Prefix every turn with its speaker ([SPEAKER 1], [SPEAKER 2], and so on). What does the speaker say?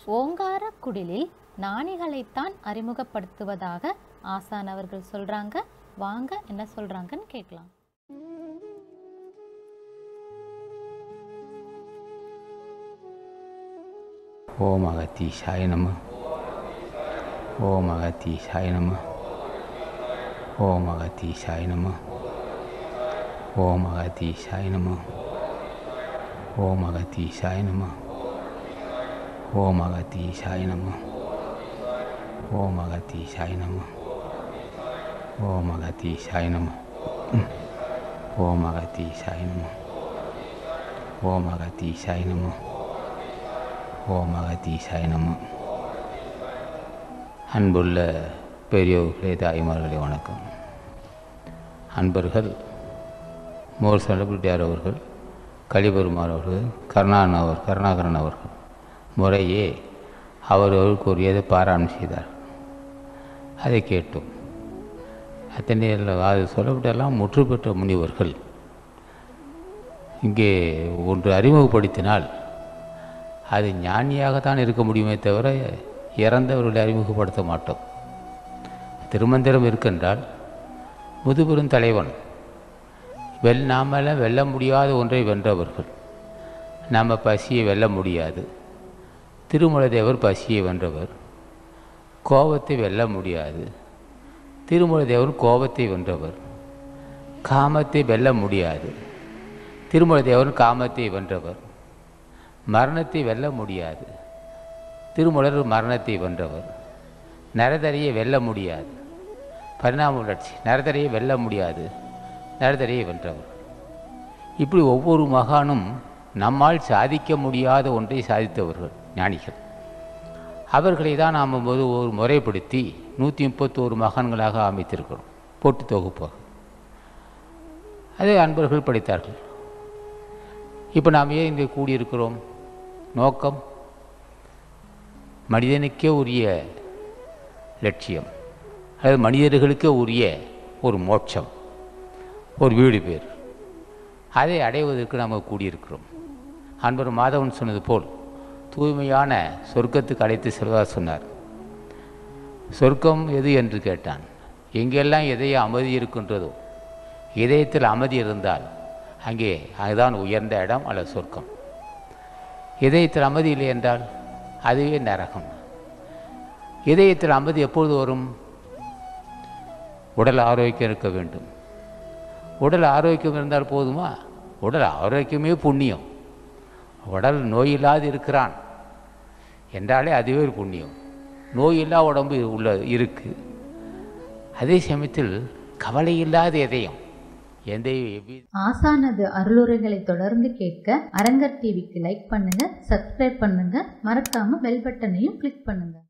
[SPEAKER 1] ஓங்கார குடிலில் ஞானிகளைத்தான் அறிமுகப்படுத்துவதாக ஆசான் அவர்கள் சொல்றாங்க வாங்க என்ன சொல்றாங்கன்னு கேட்கலாம்
[SPEAKER 2] ஓம் அகத்தீஷாய நம ஓம் அகத்தீஷாய நம ஓம் அகத்தீஷாய நம ஓம் அகத்தீஷாய நம ஓம் அகத்தீஷாய நம ஓம் அகத்தீஷாய நம ஓம் அகத்தீஷாய நம ஓம் அகத்தீஷாய நம ஓம் அகத்தீஷாய நம ஓம் அகத்தீஷாய நம ஓம் அகத்தீசாய நம அன்புள்ள பெரியோர்களே தாய்மார்களே வணக்கம் அன்பர்கள் மோர் செலிபிரிட்டியார் அவர்கள் கலிபெருமார் அவர்கள் கருணான் அவர் கருணாகரன் அவர்கள் முறையே அவரவருக்கு உரியதை பாராயணம் செய்தார் அதை கேட்டோம் அத்தனை அது சொல்லப்பட்டெல்லாம் முற்று பெற்ற முனிவர்கள் இங்கே ஒன்று அறிமுகப்படுத்தினால் அது ஞானியாகத்தான் இருக்க முடியுமே தவிர இறந்தவர்களை அறிமுகப்படுத்த மாட்டோம் திருமந்திரம் இருக்கின்றால் முதுபெரும் தலைவன் வெல் நாமல வெல்ல முடியாத ஒன்றை வென்றவர்கள் நம்ம பசியை வெல்ல முடியாது திருமலதேவர் பசியை வென்றவர் கோபத்தை வெல்ல முடியாது திருமலதேவர் கோபத்தை வென்றவர் காமத்தை வெல்ல முடியாது திருமலதேவர் காமத்தை வென்றவர் மரணத்தை வெல்ல முடியாது திருமுலர் மரணத்தை வென்றவர் நரதரையை வெல்ல முடியாது பரிணாம வளர்ச்சி நரதரையை வெல்ல முடியாது நரதரையை வென்றவர் இப்படி ஒவ்வொரு மகானும் நம்மால் சாதிக்க முடியாத ஒன்றை சாதித்தவர்கள் ஞானிகள் அவர்களை தான் நாம் போது ஒரு முறைப்படுத்தி நூற்றி முப்பத்தோரு மகான்களாக அமைத்திருக்கிறோம் போட்டு தொகுப்பாக அதை அன்பர்கள் படித்தார்கள் இப்போ நாம் ஏன் இங்கே கூடியிருக்கிறோம் நோக்கம் மனிதனுக்கே உரிய லட்சியம் அதாவது மனிதர்களுக்கே உரிய ஒரு மோட்சம் ஒரு வீடு பேர் அதை அடைவதற்கு நாம் கூடியிருக்கிறோம் அன்பர் மாதவன் சொன்னது போல் தூய்மையான சொர்க்கத்துக்கு அழைத்து செல்வதாக சொன்னார் சொர்க்கம் எது என்று கேட்டான் எங்கெல்லாம் இதய அமைதி இருக்கின்றதோ இதயத்தில் அமைதி இருந்தால் அங்கே அதுதான் உயர்ந்த இடம் அல்லது சொர்க்கம் இதயத்தில் அமைதி இல்லை என்றால் அதுவே நரகம் இதயத்தில் அமைதி எப்பொழுது வரும் உடல் ஆரோக்கியம் இருக்க வேண்டும் உடல் ஆரோக்கியம் இருந்தால் போதுமா உடல் ஆரோக்கியமே புண்ணியம் உடல் நோயில்லாது இருக்கிறான் என்றாலே அதுவே ஒரு புண்ணியம் நோயில்லா உடம்பு உள்ள இருக்கு அதே சமயத்தில் கவலை இல்லாத இதயம் எந்த எவ்வி
[SPEAKER 1] ஆசானது அருளுரைகளை தொடர்ந்து கேட்க அரங்கர் டிவிக்கு லைக் பண்ணுங்க சப்ஸ்கிரைப் பண்ணுங்க மறக்காம பெல் பட்டனையும் கிளிக் பண்ணுங்க